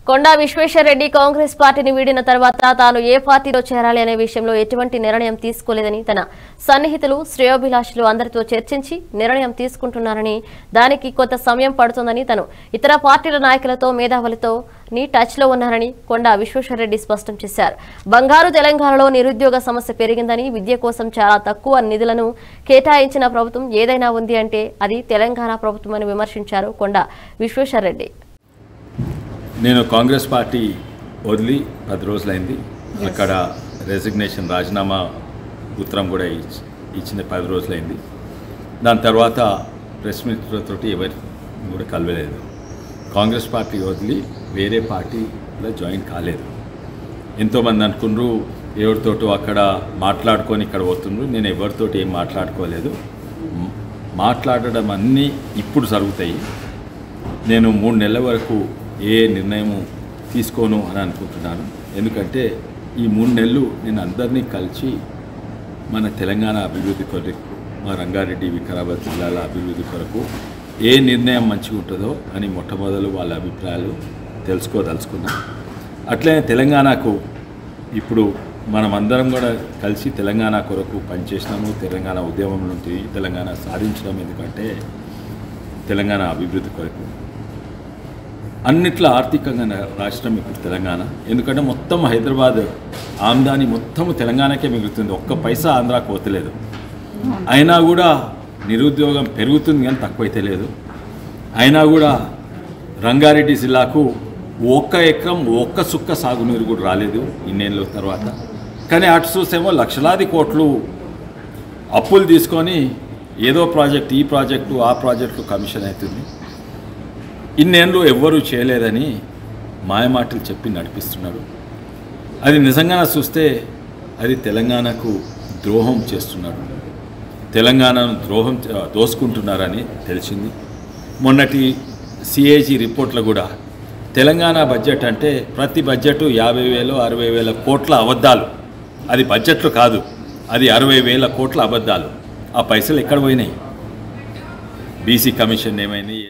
కొండా విశ్వేశ్వరరెడ్డి కాంగ్రెస్ పార్టీని వీడిన తర్వాత తాను ఏ పార్టీలో చేరాలి అనే విషయంలో ఎటువంటి నిర్ణయం తీసుకోలేదని తన సన్నిహితులు శ్రేయోభిలాషులు అందరితో చర్చించి నిర్ణయం తీసుకుంటున్నారని దానికి కొంత సమయం పడుతుందని తను ఇతర పార్టీల నాయకులతో మేధావులతో నీ టచ్ లో ఉన్నారని కొండా విశ్వేశ్వరరెడ్డి స్పష్టం చేశారు బంగారు తెలంగాణలో నిరుద్యోగ సమస్య పెరిగిందని విద్య కోసం చాలా తక్కువ నిధులను కేటాయించిన ప్రభుత్వం ఏదైనా ఉంది అంటే అది తెలంగాణ ప్రభుత్వం అని విమర్శించారు కొండా విశ్వేశ్వరరెడ్డి నేను కాంగ్రెస్ పార్టీ వదిలి పది రోజులైంది అక్కడ రెసిగ్నేషన్ రాజీనామా ఉత్తరం కూడా ఇచ్- ఇచ్చిన పది రోజులైంది దాని తర్వాత ప్రెస్ మీట్లతోటి ఎవరి కూడా కలవలేదు కాంగ్రెస్ పార్టీ వదిలి వేరే పార్టీలో జాయిన్ కాలేదు ఎంతోమంది అనుకున్నారు ఎవరితోటో అక్కడ మాట్లాడుకొని ఇక్కడ పోతుండ్రు నేను ఎవరితోటి ఏం మాట్లాడుకోలేదు మ్- మాట్లాడడం అన్నీ ఇప్పుడు జరుగుతాయి నేను మూడు నెలల వరకు ఏ నిర్ణయం తీసుకోను అని అనుకుంటున్నాను ఎందుకంటే ఈ మూడు నెలలు నేను అందరినీ కలిసి మన తెలంగాణ అభివృద్ధి కొరకు మా రంగారెడ్డి వికారాబాద్ జిల్లాల అభివృద్ధి కొరకు ఏ నిర్ణయం మంచిగా ఉంటుందో అని మొట్టమొదలు వాళ్ళ అభిప్రాయాలు తెలుసుకోదలుచుకున్నా అట్లనే తెలంగాణకు ఇప్పుడు మనం అందరం కూడా కలిసి తెలంగాణ కొరకు పనిచేసినాము తెలంగాణ ఉద్యమం నుండి తెలంగాణ సాధించడం ఎందుకంటే తెలంగాణ అభివృద్ధి కొరకు అన్నిట్లో ఆర్థికంగా న- రాష్ట్రం ఇప్పుడు తెలంగాణ ఎందుకంటే మొత్తం హైదరాబాద్ ఆమ్దాని మొత్తం తెలంగాణకే మిగులుతుంది ఒక్క పైసా ఆంధ్రాకు పోతలేదు అయినా కూడా నిరుద్యోగం పెరుగుతుంది కానీ తక్కువైతే లేదు అయినా కూడా రంగారెడ్డి జిల్లాకు ఒక్క ఎకరం ఒక్క సుక్క సాగునీరు కూడా రాలేదు ఇన్నేళ్ళ తర్వాత కానీ అటు చూసేమో లక్షలాది కోట్లు అప్పులు తీసుకొని ఏదో ప్రాజెక్ట్ ఈ ప్రాజెక్టు ఆ ప్రాజెక్టు కమిషన్ అవుతుంది ఇన్నేళ్ళు ఎవ్వరూ చేయలేదని మాయమాటలు చెప్పి నడిపిస్తున్నాడు అది నిజంగా చూస్తే అది తెలంగాణకు ద్రోహం చేస్తున్నాడు తెలంగాణను ద్రోహం చే- దోసుకుంటున్నారని తెలిసింది మొన్నటి సిఏజీ రిపోర్ట్లో కూడా తెలంగాణ బడ్జెట్ అంటే ప్రతి బడ్జెట్ యాభై వేలు అరవై వేల కోట్ల అబద్ధాలు అది బడ్జెట్లు కాదు అది అరవై వేల కోట్ల అబద్ధాలు ఆ పైసలు ఎక్కడ పోయినాయి బీసీ కమిషన్ ఏమైనాయి